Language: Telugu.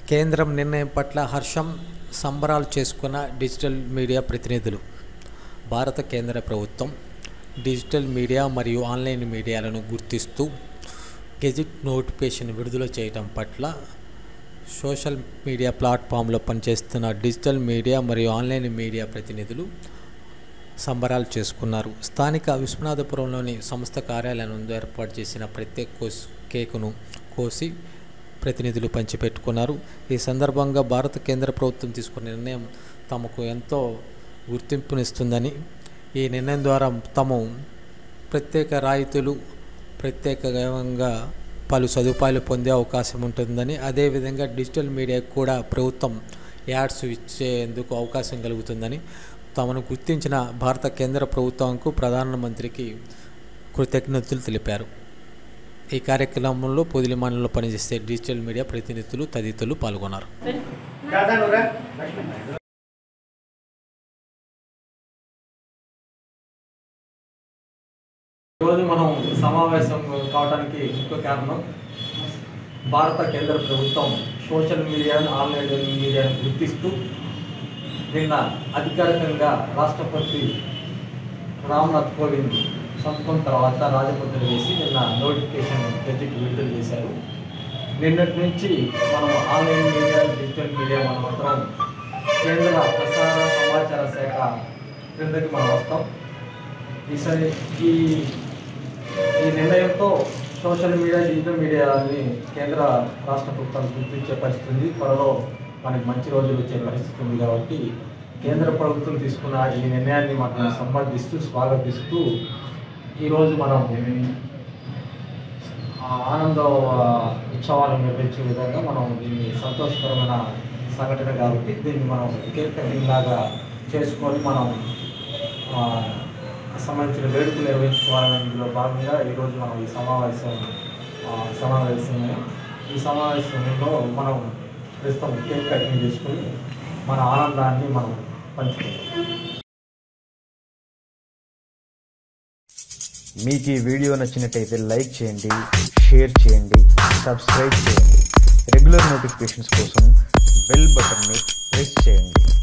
కేంద్రం నిర్ణయం పట్ల హర్షం సంబరాలు చేసుకున్న డిజిటల్ మీడియా ప్రతినిధులు భారత కేంద్ర ప్రభుత్వం డిజిటల్ మీడియా మరియు ఆన్లైన్ మీడియాలను గుర్తిస్తూ గెజిట్ నోటిఫికేషన్ విడుదల చేయడం పట్ల సోషల్ మీడియా ప్లాట్ఫామ్లో పనిచేస్తున్న డిజిటల్ మీడియా మరియు ఆన్లైన్ మీడియా ప్రతినిధులు సంబరాలు చేసుకున్నారు స్థానిక విశ్వనాథపురంలోని సంస్థ కార్యాలయం నందు ఏర్పాటు చేసిన ప్రత్యేక కోస్ కేకును కోసి ప్రతినిధులు పంచిపెట్టుకున్నారు ఈ సందర్భంగా భారత కేంద్ర ప్రభుత్వం తీసుకున్న నిర్ణయం తమకు ఎంతో గుర్తింపునిస్తుందని ఈ నిర్ణయం ద్వారా తాము ప్రత్యేక రాయితీలు ప్రత్యేకంగా పలు సదుపాయాలు పొందే అవకాశం ఉంటుందని అదేవిధంగా డిజిటల్ మీడియాకు కూడా ప్రభుత్వం యాడ్స్ ఇచ్చేందుకు అవకాశం కలుగుతుందని తమను గుర్తించిన భారత కేంద్ర ప్రభుత్వంకు ప్రధానమంత్రికి కృతజ్ఞతలు తెలిపారు ఈ కార్యక్రమంలో పొదిలి మండలంలో పనిచేసే డిజిటల్ మీడియా ప్రతినిధులు తదితరులు పాల్గొన్నారు ఈరోజు మనం సమావేశం కావడానికి ముఖ్య కారణం భారత కేంద్ర ప్రభుత్వం సోషల్ మీడియాను ఆన్లైన్ మీడియాను గుర్తిస్తూ నిన్న అధికారికంగా రాష్ట్రపతి రామ్నాథ్ కోవింద్ సంతకం తర్వాత రాజపత్రిక వేసి నిన్న నోటిఫికేషన్ గెజిట్ విడుదల చేశారు నిన్నటి నుంచి మనం ఆన్లైన్ మీడియా డిజిటల్ మీడియా మనమందరం కేంద్ర ప్రసార సమాచార శాఖ క్రిందకి మనం వస్తాం ఈ సరి ఈ ఈ నిర్ణయంతో సోషల్ మీడియా డిజిటల్ మీడియాని కేంద్ర రాష్ట్ర ప్రభుత్వాలు గుర్తించే పరిస్థితి ఉంది త్వరలో మనకి మంచి రోజులు వచ్చే పరిస్థితి ఉంది కాబట్టి కేంద్ర ప్రభుత్వం తీసుకున్న ఈ నిర్ణయాన్ని మనం సమర్థిస్తూ స్వాగతిస్తూ ఈరోజు మనం ఆ ఆనంద ఉత్సవాలు నిర్వహించే విధంగా మనం దీన్ని సంతోషకరమైన సంఘటన కాబట్టి దీన్ని మనం కేక్ కటింగ్ లాగా చేసుకొని మనం ఆ, సంబంధించిన వేడుకలు నిర్వహించుకోవాలనే ఇందులో భాగంగా ఈరోజు మనం ఈ సమావేశం ఆ, సమావేశమే ఈ సమావేశంలో మనం ప్రస్తుతం కేక్ కటింగ్ చేసుకుని మన ఆనందాన్ని మనం పంచుకుంటాం మీకు ఈ వీడియో నచ్చినట్టయితే లైక్ చేయండి షేర్ చేయండి సబ్స్క్రైబ్ చేయండి రెగ్యులర్ నోటిఫికేషన్స్ కోసం బెల్ బటన్ని ప్రెస్ చేయండి